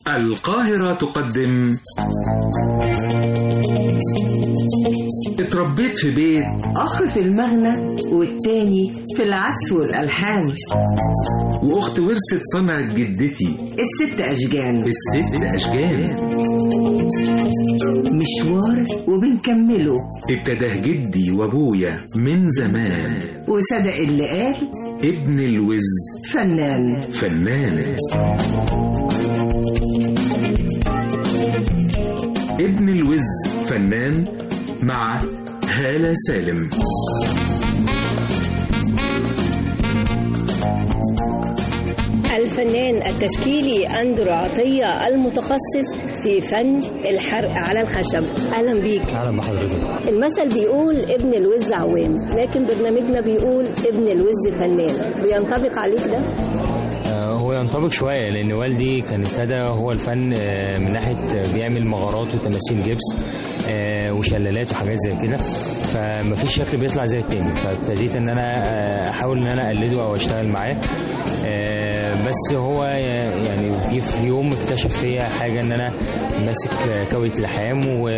القاهرة تقدم اتربيت في بيت أخ في المغنى والتاني في العزف والألحان وأخت ورثت صنعة جدتي الست أشجان الست أشجان مشوار وبنكمله ابتداه جدي وأبويا من زمان وصدق اللي قال ابن الوز فنان فنان ابن الوز فنان مع هالة سالم الفنان التشكيلي أندرو عطية المتخصص في فن الحرق على الخشب أهلا بيك اهلا بحضرتك المثل بيقول ابن الوز عوام لكن برنامجنا بيقول ابن الوز فنان بينطبق عليك ده آه، هو ينطبق شويه لان والدي كان ابتدى هو الفن آه، من ناحيه آه، بيعمل مغارات وتماثيل جبس آه، وشلالات وحاجات زي كده فمفيش شكل بيطلع زي التاني فابتديت ان انا آه، احاول ان انا اقلده او اشتغل معاه آه، بس هو يعني جه في يوم اكتشف فيا حاجه ان انا ماسك كوية لحام و...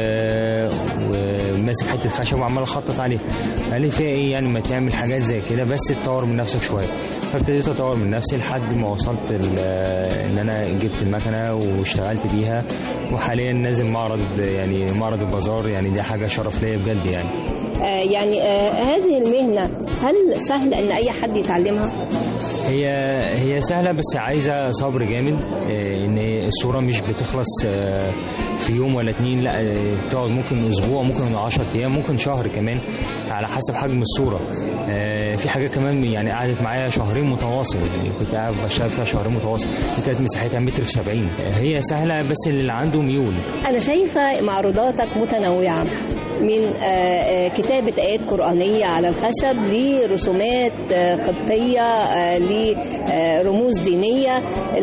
وماسك حته خشب وعمال اخطط عليه قال لي فيها ايه يعني ما تعمل حاجات زي كده بس تطور من نفسك شويه فابتديت اطور من نفسي لحد ما وصلت ال- ان انا جبت المكنه واشتغلت بيها وحاليا نازل معرض يعني معرض البازار يعني دي حاجه شرف ليا بجد يعني آه يعني آه هذه المهنة هل سهل أن أي حد يتعلمها؟ هي هي سهله بس عايزه صبر جامد آه، ان الصوره مش بتخلص آه، في يوم ولا اتنين لا آه، بتقعد ممكن اسبوع ممكن 10 ايام ممكن شهر كمان على حسب حجم الصوره آه، في حاجات كمان يعني قعدت معايا شهرين متواصل يعني كنت قاعد بشتغل فيها شهرين متواصل دي كانت مساحتها متر في 70 آه، هي سهله بس اللي عنده ميول أنا شايفة معروضاتك متنوعة من آه، آه، كتابة آيات قرآنية على الخشب لرسومات آه، قبطية آه، لرموز دينية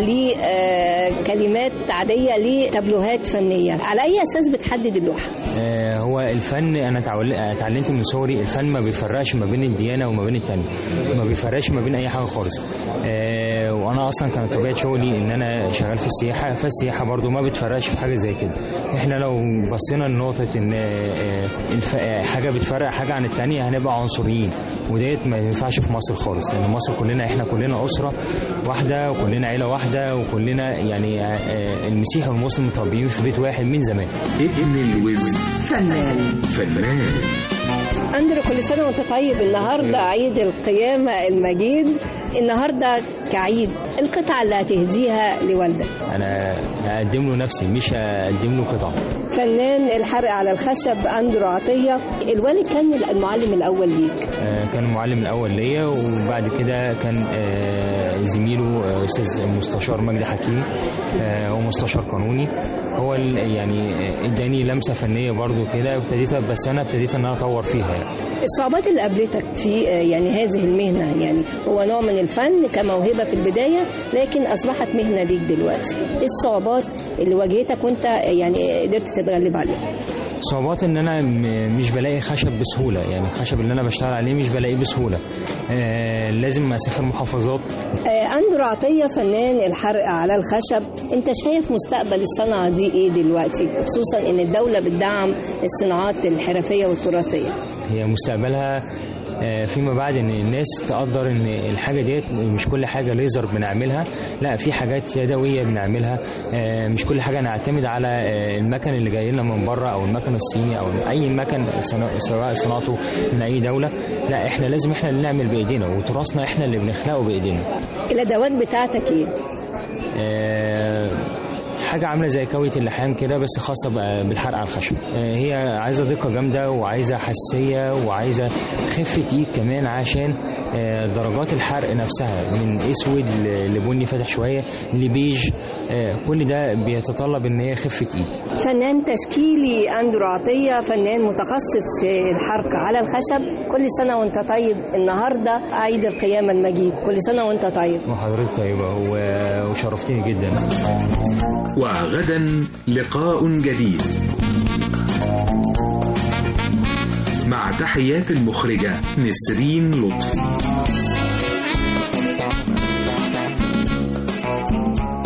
لكلمات عادية لتابلوهات فنية على أي أساس بتحدد اللوحة؟ آه، هو الفن انا تعول- اتعلمت من صغري الفن ما بيفرقش ما بين الديانه وما بين التانية ما بيفرقش ما بين اي حاجه خالص آه، وانا اصلا كانت طبيعه شغلي ان انا شغال في السياحه فالسياحه برضو ما بتفرقش في حاجه زي كده احنا لو بصينا لنقطه ان آه، الف- آه، حاجه بتفرق حاجه عن التانية هنبقى عنصريين وديت ما ينفعش في مصر خالص لان مصر كلنا احنا كلنا اسره واحده وكلنا عيله واحده وكلنا يعني آه، آه، المسيحي والمسلم متربيين في بيت واحد من زمان ابن الوز فنان فنان أندرو كل سنة وأنت طيب النهاردة عيد القيامة المجيد النهاردة كعيد القطعة اللي هتهديها لوالدك انا هقدم له نفسي مش هقدم له قطعه فنان الحرق على الخشب أندرو عطية الوالد كان المعلم الأول ليك آه، كان المعلم الاول ليا وبعد كده كان آه، زميله آه، استاذ مستشار مجدي حكيم آه، هو مستشار قانوني هو ال- يعني آه، اداني لمسه فنيه برضو كده ابتديت بس انا ابتديت ان انا اطور فيها يعني الصعوبات اللي قابلتك في آه، يعني هذه المهنة يعني هو نوع من الفن كموهبة في البداية لكن أصبحت مهنة ليك دلوقتي إيه الصعوبات اللي واجهتك وأنت يعني قدرت تتغلب عليها صعوبات ان انا م- مش بلاقي خشب بسهوله يعني الخشب اللي انا بشتغل عليه مش بلاقيه بسهوله آه، لازم اسافر محافظات آه، أندرو عطية فنان الحرق على الخشب أنت شايف مستقبل الصنعة دي إيه دلوقتي خصوصا إن الدولة بتدعم الصناعات الحرفية والتراثية هي مستقبلها آه، فيما بعد ان الناس تقدر ان الحاجه ديت مش كل حاجه ليزر بنعملها لا في حاجات يدويه بنعملها آه، مش كل حاجه نعتمد على آه، المكن اللي جاي لنا من بره او المكن الصيني او اي مكن صنا- سواء صناعته من اي دوله لا احنا لازم احنا اللي نعمل بايدينا وتراثنا احنا اللي بنخلقه بايدينا الأدوات بتاعتك إيه؟ آه، حاجة عاملة زي كوية اللحام كده بس خاصة بقى بالحرق على الخشب آه، هي عايزة دقة جامدة وعايزة حساسية وعايزة خفة ايد كمان عشان آه، درجات الحرق نفسها من اسود ل- لبني فاتح شوية لبيج آه، كل ده بيتطلب ان هي خفة ايد فنان تشكيلي أندرو عطية فنان متخصص في الحرق على الخشب كل سنة وأنت طيب النهاردة عيد القيامة المجيد كل سنة وأنت طيب وحضرتك طيبة و- وشرفتني جدا وغدا لقاء جديد مع تحيات المخرجة نسرين لطفي